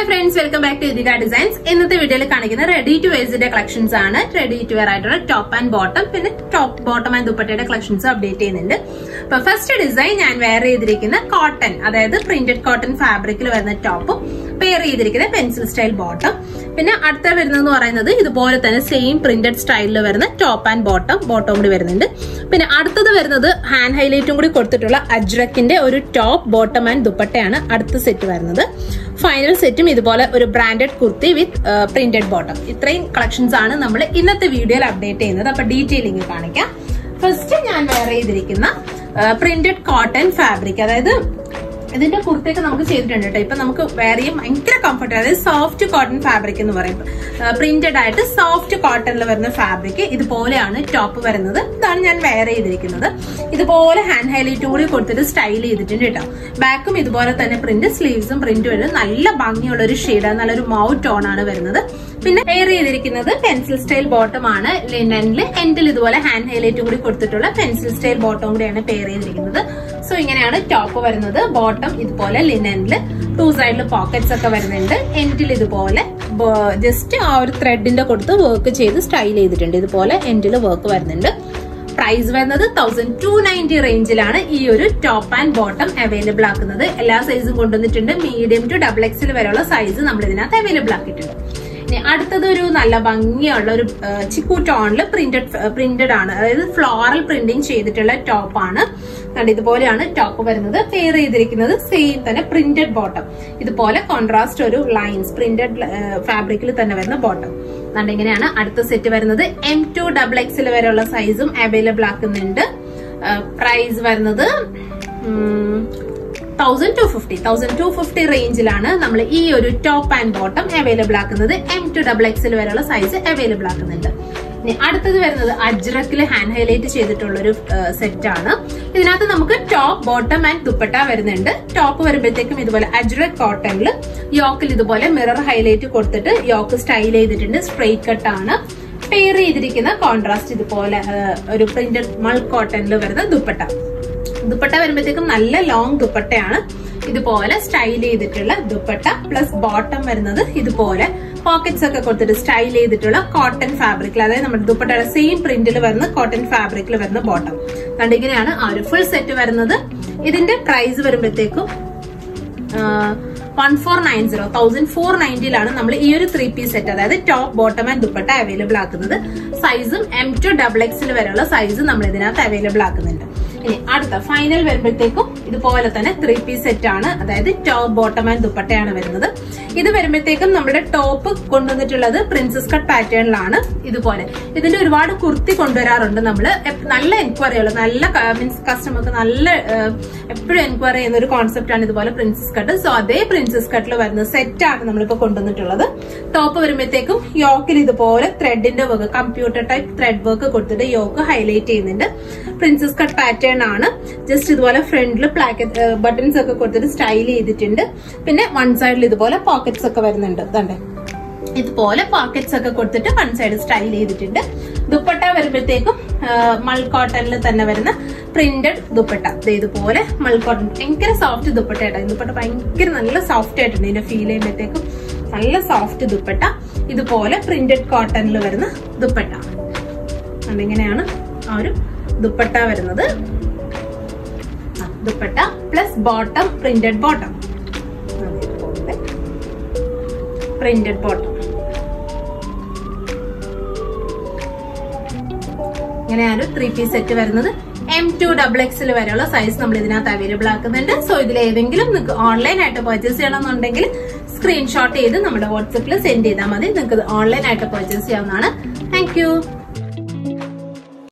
hello friends welcome back to Ithika designs ഇന്നത്തെ വീഡിയോയിൽ കാണിക്കുന്ന റെഡി ടു വെയർസിന്റെ കളക്ഷൻസ് ആണ് റെഡി ടു വെയർ ആയിട്ടുള്ള ടോപ്പ് ആൻഡ് ബോട്ടം പിന്നെ ടോപ്പ് ബോട്ടം ആൻഡ് ദുപ്പട്ടയുടെ കളക്ഷൻസ് അപ്ഡേറ്റ് ചെയ്യുന്നുണ്ട് അപ്പൊ ഫസ്റ്റ് ഡിസൈൻ ഞാൻ വെയർ ചെയ്തിരിക്കുന്ന കോട്ടൺ അതായത് പ്രിന്റഡ് കോട്ടൺ ഫാബ്രിക്കിൽ വരുന്ന ടോപ്പും പെയർ ചെയ്തിരിക്കുന്ന പെൻസിൽ സ്റ്റൈൽ ബോട്ടം പിന്നെ അടുത്ത വരുന്നതെന്ന് പറയുന്നത് ഇതുപോലെ തന്നെ സെയിം പ്രിന്റഡ് സ്റ്റൈലിൽ വരുന്ന ടോപ്പ് ആൻഡ് ബോട്ടം ബോട്ടം കൂടി വരുന്നുണ്ട് പിന്നെ അടുത്തത് വരുന്നത് ഹാൻഡ് ഹൈലൈറ്റും കൂടി കൊടുത്തിട്ടുള്ള അജ്രക്കിന്റെ ഒരു ടോപ്പ് ബോട്ടം ആൻഡ് ദുപ്പട്ടയാണ് അടുത്ത സെറ്റ് വരുന്നത് ഫൈനൽ സെറ്റും ഇതുപോലെ ഒരു branded kurti with printed bottom ഇത്രയും കളക്ഷൻസ് ആണ് നമ്മൾ ഇന്നത്തെ വീഡിയോയിൽ അപ്ഡേറ്റ് ചെയ്യുന്നത് അപ്പൊ ഡീറ്റെയിലിംഗ് കാണിക്കാം ഫസ്റ്റ് ഞാൻ വെയർ ചെയ്തിരിക്കുന്ന പ്രിന്റഡ് കോട്ടൺ ഫാബ്രിക് അതായത് ഇതിന്റെ കുർത്തിയൊക്കെ നമുക്ക് ചെയ്തിട്ടുണ്ട് കേട്ടോ ഇപ്പൊ നമുക്ക് വെയർ ചെയ്യാൻ ഭയങ്കര കംഫർട്ട് അതായത് സോഫ്റ്റ് കോട്ടൺ ഫാബ്രിക് എന്ന് പറയും പ്രിന്റഡ് ആയിട്ട് സോഫ്റ്റ് കോട്ടണിൽ വരുന്ന ഫാബ്രിക് ഇതുപോലെയാണ് ടോപ്പ് വരുന്നത് ഇതാണ് ഞാൻ വെയർ ചെയ്തിരിക്കുന്നത് ഇതുപോലെ ഹാൻഡ് ഹൈലൈറ്റ് കൂടി കൊടുത്തിട്ട് സ്റ്റൈൽ ചെയ്തിട്ടുണ്ട് കേട്ടോ ബാക്കും ഇതുപോലെ തന്നെ പ്രിന്റ് സ്ലീവ്സും പ്രിന്റ് വരുന്നത് നല്ല ഭംഗിയുള്ള ഒരു ഷെയ്ഡ് നല്ലൊരു മൗത്ത് ടോൺ ആണ് വരുന്നത് പിന്നെ വെയർ ചെയ്തിരിക്കുന്നത് പെൻസിൽ സ്റ്റൈൽ ബോട്ടം ആണ് ലിനനിൽ എൻഡിൽ ഇതുപോലെ ഹാൻഡ് ഹൈലൈറ്റ് കൂടി കൊടുത്തിട്ടുള്ള പെൻസിൽ സ്റ്റൈൽ ബോട്ടം കൂടിയാണ് പെയർ ചെയ്തിരിക്കുന്നത് സോ ഇങ്ങനെയാണ് ടോപ്പ് വരുന്നത് ബോട്ടം ഇതുപോലെ ലിനനിൽ ടു സൈഡിൽ പോക്കറ്റ്സ് ഒക്കെ വരുന്നുണ്ട് എൻഡിൽ ഇതുപോലെ ജസ്റ്റ് ആ ഒരു ത്രെഡിന്റെ കൊടുത്ത് വർക്ക് ചെയ്ത് സ്റ്റൈൽ ചെയ്തിട്ടുണ്ട് ഇതുപോലെ എൻഡിൽ വർക്ക് വരുന്നുണ്ട് പ്രൈസ് വരുന്നത് തൗസൻഡ് ടു നയൻറ്റി റേഞ്ചിലാണ് ഈ ഒരു ടോപ്പ് ആൻഡ് ബോട്ടം അവൈലബിൾ ആക്കുന്നത് എല്ലാ സൈസും കൊണ്ടുവന്നിട്ടുണ്ട് മീഡിയം ടു ഡബിൾ എക്സിൽ വരെയുള്ള സൈസ് നമ്മൾ ഇതിനകത്ത് അവൈലബിൾ ആക്കിയിട്ടുണ്ട് ഇനി അടുത്തത് ഒരു നല്ല ഭംഗിയുള്ള ഒരു ചിക്കു ടോണിൽ പ്രിന്റഡ് പ്രിന്റഡ് ആണ് അതായത് ഫ്ലോറൽ പ്രിന്റിങ് ചെയ്തിട്ടുള്ള ടോപ്പ് ആണ് ഇതുപോലെയാണ് ടോപ്പ് വരുന്നത് പെയർ ചെയ്തിരിക്കുന്നത് സെയിം തന്നെ പ്രിന്റഡ് ബോട്ടം ഇതുപോലെ കോൺട്രാസ്റ്റ് ഒരു ലൈൻസ് പ്രിന്റഡ് ഫാബ്രിക്കിൽ തന്നെ വരുന്ന ബോട്ടം അതുകൊണ്ട് ഇങ്ങനെയാണ് അടുത്ത സെറ്റ് വരുന്നത് എം ടു ഡബിൾ എക്സിൽ വരെയുള്ള സൈസും അവൈലബിൾ ആക്കുന്നുണ്ട് പ്രൈസ് വരുന്നത് thousand two fifty thousand two fifty റേഞ്ചിലാണ് നമ്മൾ ഈ ഒരു ടോപ്പ് ആൻഡ് ബോട്ടം അവൈലബിൾ ആക്കുന്നത് എം ടു ഡബിൾ എക്സിൽ വരെയുള്ള സൈസ് അവൈലബിൾ ആക്കുന്നുണ്ട് ഇനി അടുത്തത് വരുന്നത് അജ്രക്കിൽ ഹാൻഡ് ഹൈലൈറ്റ് ചെയ്തിട്ടുള്ള ഒരു സെറ്റ് ആണ് ഇതിനകത്ത് നമുക്ക് ടോപ്പ് ബോട്ടം ആൻഡ് ദുപ്പട്ട വരുന്നുണ്ട് ടോപ്പ് വരുമ്പോഴത്തേക്കും ഇതുപോലെ അജ്രക് കോട്ടണിൽ യോക്കിൽ ഇതുപോലെ മിറർ ഹൈലൈറ്റ് കൊടുത്തിട്ട് യോക്ക് സ്റ്റൈൽ ചെയ്തിട്ടുണ്ട് സ്ട്രെയിറ്റ് കട്ട് ആണ് പെയർ ചെയ്തിരിക്കുന്ന കോൺട്രാസ്റ്റ് ഇതുപോലെ ഒരു പ്രിന്റഡ് മൾ കോട്ടണിൽ വരുന്ന ദുപ്പട്ട ദുപ്പട്ട വരുമ്പോഴത്തേക്കും നല്ല ലോങ് ദുപ്പട്ടയാണ് ഇതുപോലെ സ്റ്റൈൽ ചെയ്തിട്ടുള്ള ദുപ്പട്ട പ്ലസ് ബോട്ടം വരുന്നത് ഇതുപോലെ പോക്കറ്റ്സ് ഒക്കെ കൊടുത്തിട്ട് സ്റ്റൈൽ ചെയ്തിട്ടുള്ള കോട്ടൺ ഫാബ്രിക്കിൽ അതായത് നമ്മുടെ ദുപ്പട്ടയുടെ സെയിം പ്രിന്റിൽ വരുന്ന കോട്ടൺ ഫാബ്രിക്കിൽ വരുന്ന ബോട്ടം കണ്ട് ഇങ്ങനെയാണ് ആ ഒരു ഫുൾ സെറ്റ് വരുന്നത് ഇതിന്റെ പ്രൈസ് വരുമ്പോഴത്തേക്കും one four nine zero thousand four നയൻറ്റിയിലാണ് നമ്മൾ ഈ ഒരു ത്രീ പീസ് സെറ്റ് അതായത് top bottom and dupatta available ആക്കുന്നത് സൈസും എം ടു ഡബിൾ എക്സിൽ വരെയുള്ള സൈസ് നമ്മൾ ഇതിനകത്ത് അവൈലബിൾ ആക്കുന്നുണ്ട് ഇനി അടുത്ത ഫൈനൽ വരുമ്പോഴത്തേക്കും ഇതുപോലെ തന്നെ ത്രീ പീസ് സെറ്റ് ആണ് അതായത് ടോപ്പ് ബോട്ടം ആൻഡ് ദുപ്പട്ടയാണ് വരുന്നത് ഇത് വരുമ്പോഴത്തേക്കും നമ്മുടെ ടോപ്പ് കൊണ്ടുവന്നിട്ടുള്ളത് പ്രിൻസസ് കട്ട് പാറ്റേണിലാണ് ഇതുപോലെ ഇതിന്റെ ഒരുപാട് കുർത്തി കൊണ്ടുവരാറുണ്ട് നമ്മൾ നല്ല എൻക്വയറികൾ നല്ല മീൻസ് കസ്റ്റമർക്ക് നല്ല എപ്പോഴും എൻക്വയറി ചെയ്യുന്ന ഒരു കോൺസെപ്റ്റ് ആണ് ഇതുപോലെ പ്രിൻസസ് കട്ട് സോ അതേ പ്രിൻസസ് കട്ടിൽ വരുന്ന സെറ്റ് ആണ് നമ്മളിപ്പോ കൊണ്ടുവന്നിട്ടുള്ളത് ടോപ്പ് വരുമ്പോഴത്തേക്കും യോക്കിൽ ഇതുപോലെ ത്രെഡിന്റെ work computer type thread work കൊടുത്തിട്ട് യോക്ക് ഹൈലൈറ്റ് ചെയ്യുന്നുണ്ട് പ്രിൻസസ് കട്ട് പാറ്റേൺ ആണ് ജസ്റ്റ് ഇതുപോലെ ഫ്രണ്ടിൽ പ്ലാക്കറ്റ് ബട്ടൺസ് ഒക്കെ കൊടുത്തിട്ട് സ്റ്റൈൽ ചെയ്തിട്ടുണ്ട് പിന്നെ വൺ സൈഡിൽ ഇതുപോലെ പോക്കറ്റ്സ് ഒക്കെ വരുന്നുണ്ട് ഇതണ്ടേ ഇതുപോലെ പോക്കറ്റ്സ് ഒക്കെ കൊടുത്തിട്ട് വൺ സൈഡ് സ്റ്റൈൽ ചെയ്തിട്ടുണ്ട് ദുപ്പട്ട വരുമ്പോഴത്തേക്കും മൾ കോട്ടണിൽ തന്നെ വരുന്ന പ്രിന്റഡ് ദുപ്പട്ട ഇതുപോലെ മൾ കോട്ടൺ ഭയങ്കര സോഫ്റ്റ് ദുപ്പട്ട ആയിട്ടാണ് ദുപ്പട്ട ഭയങ്കര നല്ല സോഫ്റ്റ് ആയിട്ടുണ്ട് ഇതിന്റെ ഫീൽ ചെയ്യുമ്പോഴത്തേക്കും നല്ല സോഫ്റ്റ് ദുപ്പട്ട ഇതുപോലെ പ്രിന്റഡ് കോട്ടണിൽ വരുന്ന ദുപ്പട്ട അതിങ്ങനെയാണ് ആ ഒരു ദുപ്പട്ട വരുന്നത് dupatta plus bottom printed bottom printed bottom ഇങ്ങനെയാണ് ത്രീ പീസ് സെറ്റ് വരുന്നത് എം ടു ഡബിൾ എക്സിൽ വരെയുള്ള സൈസ് നമ്മൾ ഇതിനകത്ത് അവൈലബിൾ ആക്കുന്നുണ്ട് സോ ഇതിൽ ഏതെങ്കിലും നിങ്ങൾക്ക് ഓൺലൈൻ ആയിട്ട് പർച്ചേസ് ചെയ്യണമെന്നുണ്ടെങ്കിൽ സ്ക്രീൻഷോട്ട് ചെയ്ത് നമ്മുടെ വാട്സപ്പിൽ സെൻഡ് ചെയ്താൽ മതി നിങ്ങൾക്ക് ഓൺലൈൻ ആയിട്ട് പർച്ചേസ് ചെയ്യാവുന്നതാണ് താങ്ക്